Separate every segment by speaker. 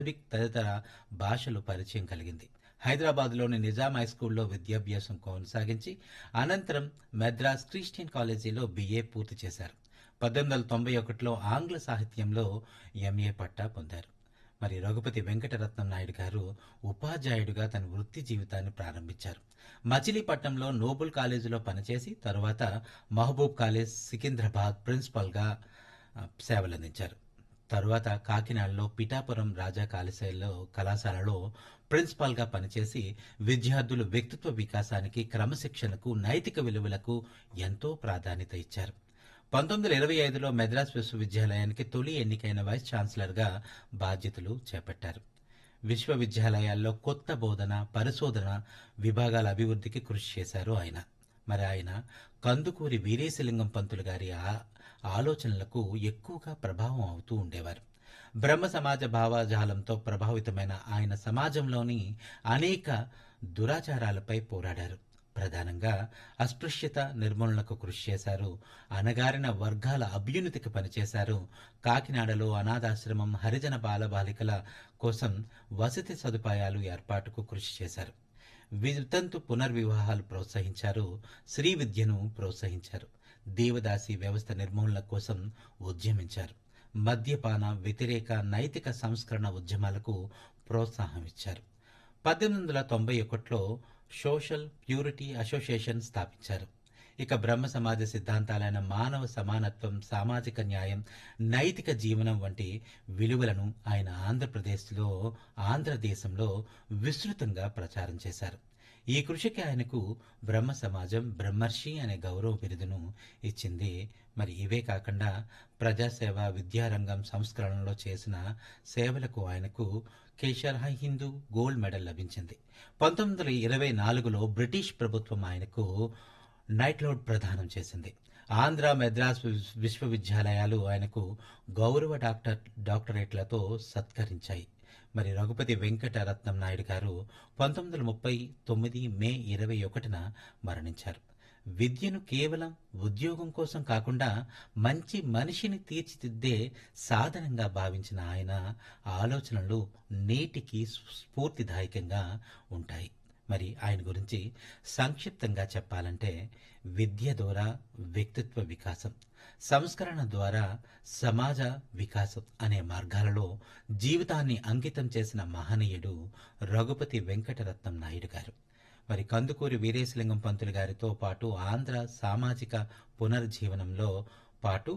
Speaker 1: Arabic తదితర భాషలు పరిచయం కలిగింది హైదరాబాద్లోని నిజాం హై స్కూల్లో విద్యాభ్యాసం కొనసాగించి అనంతరం మద్రాస్ క్రిస్టియన్ కాలేజీలో బిఏ పూర్తి చేశారు పద్దెనిమిది వందల తొంభై ఒకటిలో ఆంగ్ల సాహిత్యంలో ఎంఏ పట్టా పొందారు మరి రఘుపతి వెంకటరత్నం నాయుడు గారు ఉపాధ్యాయుడిగా తన వృత్తి జీవితాన్ని ప్రారంభించారు మచిలీపట్నంలో నోబుల్ కాలేజీలో పనిచేసి తరువాత మహబూబ్ కాలేజ్ సికింద్రాబాద్ ప్రిన్సిపల్గా ఆ, సేవలందించారు తరువాత కాకినాడలో పిఠాపురం రాజా కళాశాలలో కళాశాలలో ప్రిన్సిపాల్గా పనిచేసి విద్యార్థుల వ్యక్తిత్వ వికాసానికి క్రమశిక్షణకు నైతిక విలువలకు ఎంతో ప్రాధాన్యత ఇచ్చారు పంతొమ్మిది వందల ఇరవై ఐదులో మెద్రాస్ విశ్వవిద్యాలయానికి తొలి ఎన్నికైన వైస్ ఛాన్సలర్గా బాధ్యతలు చేపట్టారు విశ్వవిద్యాలయాల్లో కొత్త బోధన పరిశోధన బ్విభాగాల అభివృద్ధికి కృషి చేశారు ఆయన మరి ఆయన కందుకూరి వీరేశలింగం పంతులు గారి ఆ- ఆలోచనలకు ఎక్కువగా ప్రభావం అవుతూ ఉండేవారు బ్రహ్మ సమాజ భావజాలంతో ప్రభావితమైన ఆయన సమాజంలోని అనేక దురాచారాలపై పోరాడారు ప్రధానంగా అస్పృశ్యత నిర్మూలనకు కృషి చేశారు అణగారిన వర్గాల అభ్యున్నతికి పనిచేశారు కాకినాడలో అనాథాశ్రమం హరిజన బాలబాలికల కోసం వసతి సదుపాయాలు ఏర్పాటుకు కృషి చేశారు వితంతు పునర్వివాహాలు ప్రోత్సహించారు స్త్రీ విద్యను ప్రోత్సహించారు దేవదాసి వ్యవస్థ నిర్మూలన కోసం ఉద్యమించారు మద్యపాన వ్యతిరేక నైతిక సంస్కరణ ఉద్యమాలకు ప్రోత్సాహం ఇచ్చారు పద్దెనిమిది వందల తొంభై ఒకటిలో సోషల్ ప్యూరిటీ అసోసియేషన్ స్థాపించారు ఇక బ్రహ్మ సమాజ సిద్ధాంతాలైన మానవ సమానత్వం సామాజిక న్యాయం నైతిక జీవనం వంటి విలువలను ఆయన ఆంధ్రప్రదేశ్లో ఆంధ్రదేశంలో విస్తృతంగా ప్రచారం చేశారు ఈ కృషికి ఆయనకు బ్రహ్మ సమాజం బ్రహ్మర్షి అనే గౌరవ బిరుదును ఇచ్చింది మరి ఇవే కాకుండా ప్రజాసేవ విద్యారంగం సంస్కరణలో చేసిన సేవలకు ఆయనకు కేశర్ హై హిందూ గోల్డ్ మెడల్ లభించింది పంతొమ్మిది వందల ఇరవై నాలుగులో బ్రిటిష్ ప్రభుత్వం ఆయనకు నైట్ లోడ్ ప్రదానం చేసింది ఆంధ్ర మెద్రాస్ విశ్వ- విశ్వవిద్యాలయాలు ఆయనకు గౌరవ డాక్టర్ డాక్టరేట్లతో సత్కరించాయి మరి రఘుపతి వెంకటరత్నం నాయుడు గారు పంతొమ్మిది వందల ముప్పై తొమ్మిది మే ఇరవై ఒకటిన మరణించారు విద్యను కేవలం ఉద్యోగం కోసం కాకుండా మంచి మనిషిని తీర్చిదిద్దే సాధనంగా భావించిన ఆయన ఆలోచనలు నేటికి స్ఫూర్తిదాయకంగా ఉంటాయి మరి ఆయన గురించి సంక్షిప్తంగా చెప్పాలంటే విద్య ద్వారా వ్యక్తిత్వ వికాసం సంస్కరణ ద్వారా సమాజ వికాసం అనే మార్గాలలో జీవితాన్ని అంకితం చేసిన మహనీయుడు రఘుపతి వెంకటరత్నం నాయుడు గారు మరి కందుకూరి వీరేశలింగం పంతులు గారితో పాటు ఆంధ్ర సామాజిక పునర్జీవనంలో పాటు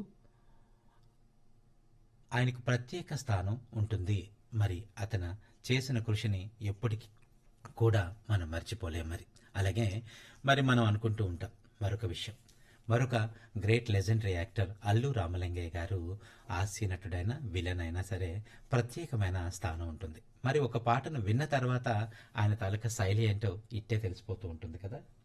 Speaker 1: ఆయనకు ప్రత్యేక స్థానం ఉంటుంది మరి అతను చేసిన కృషిని ఎప్పటికీ కూడా మనం మర్చిపోలేం మరి అలాగే మరి మనం అనుకుంటూ ఉంటాం మరొక విషయం మరొక great legendary actor Allu Ramalingaiah గారు హాస్య నటుడైన విలన్ అయినా సరే ప్రత్యేకమైన స్థానం ఉంటుంది మరి ఒక పాటను విన్న తర్వాత ఆయన తాలూకా శైలి ఏంటో ఇట్టే తెలిసిపోతూ ఉంటుంది కదా